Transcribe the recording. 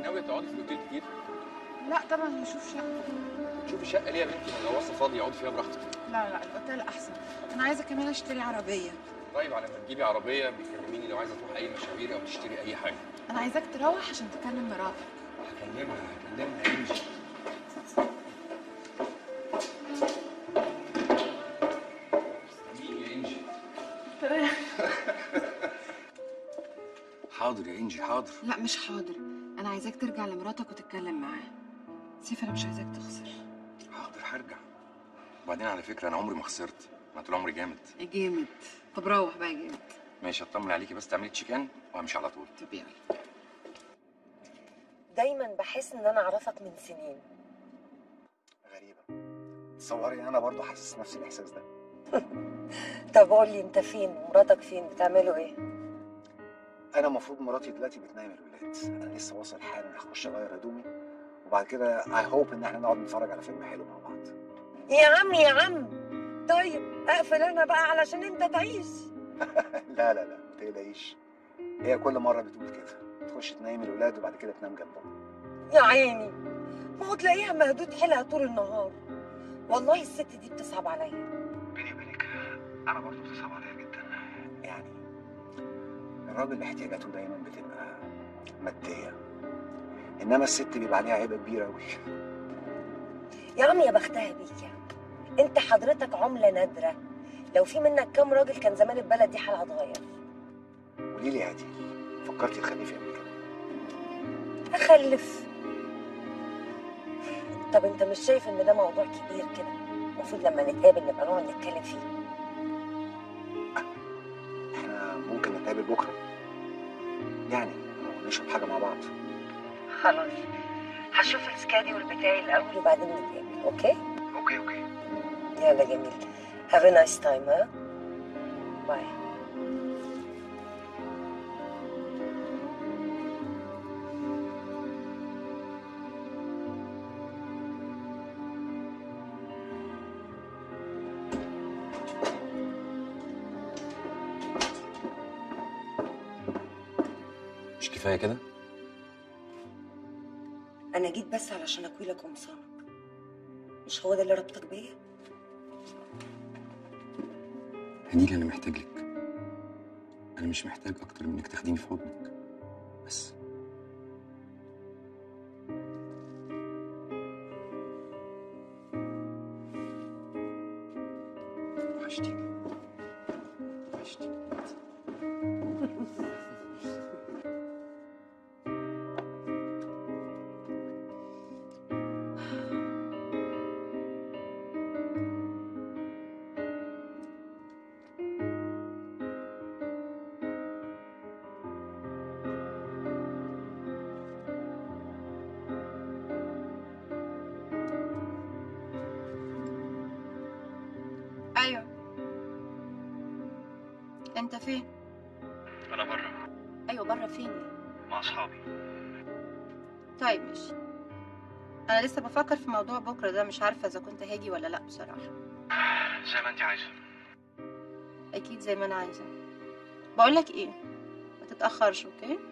ناويه تقعدي في الاوتيل كتير لا طبعا هشوف شقه شوفي شقه ليه يا بنتي ما الغواصه فاضيه اقعدي فيها براحتك لا لا الاوتيل احسن انا عايزه كمان اشتري عربيه طيب على ما تجيبي عربيه بتكلميني لو عايزه تروح اي مشاوير او تشتري اي حاجه انا عايزاك تروح عشان تكلم مراتك هكلمها هكلمها يا انجي استنيني يا انجي حاضر يا انجي حاضر لا مش حاضر انا عايزاك ترجع لمراتك وتتكلم معاها سيف انا مش عايزاك تخسر حاضر هرجع وبعدين على فكره انا عمري ما خسرت انا طول عمري جامد جامد طب روح بقى جامد ماشي اطمن عليكي بس تعملي تشيك ان وهمشي على طول طب يلا دايما بحس ان انا اعرفك من سنين غريبة تصوري ان انا برضو حاسس نفس الاحساس ده طب قول لي انت فين مراتك فين بتعملوا ايه انا المفروض مراتي دلوقتي بتنام الولاد انا لسه واصل حالا هخش اغير هدومي وبعد كده اي هوب ان احنا نقعد نتفرج على فيلم حلو مع بعض يا عم يا عم طيب اقفل انا بقى علشان انت تعيش لا لا لا ما تقلقيش هي كل مرة بتقول كده تخش تنام الولاد وبعد كده تنام جنبهم يا عيني ما هو تلاقيها مهدود حيلها طول النهار والله الست دي بتصعب عليا بيني وبينك انا برضو بتصعب عليا جدا يعني الراجل احتياجاته دايما بتبقى مادية انما الست بيبقى عليها عيبة كبيرة قوي يا عم يا بختها بيك يا عم انت حضرتك عملة نادرة لو في منك كام راجل كان زمان البلد دي حالها اتغير قولي لي يا هدي فكرتي تخلفي قبل كده اخلف طب انت مش شايف ان ده موضوع كبير كده المفروض لما نتقابل نبقى نقعد نتكلم فيه احنا ممكن نتقابل بكرة يعني نشرب حاجة مع بعض خلاص هشوف السكاديول بتاعي الاول وبعدين نتقابل اوكي اوكي اوكي يلا جميل have a nice time ها باي مش كفايه كده انا جيت بس علشان اكوي لك قمصانك مش هو ده اللي ربطك بيا هنيجي انا محتاج لك انا مش محتاج اكتر من انك تاخديني في حضنك بس وحشتيني وحشتيني ايوه انت فين انا بره ايوه بره فين مع اصحابي طيب ماشي انا لسه بفكر في موضوع بكره ده مش عارفه اذا كنت هاجي ولا لا بصراحه زي ما انت عايزة اكيد زي ما انا عايزه بقول لك ايه ما تتاخرش اوكي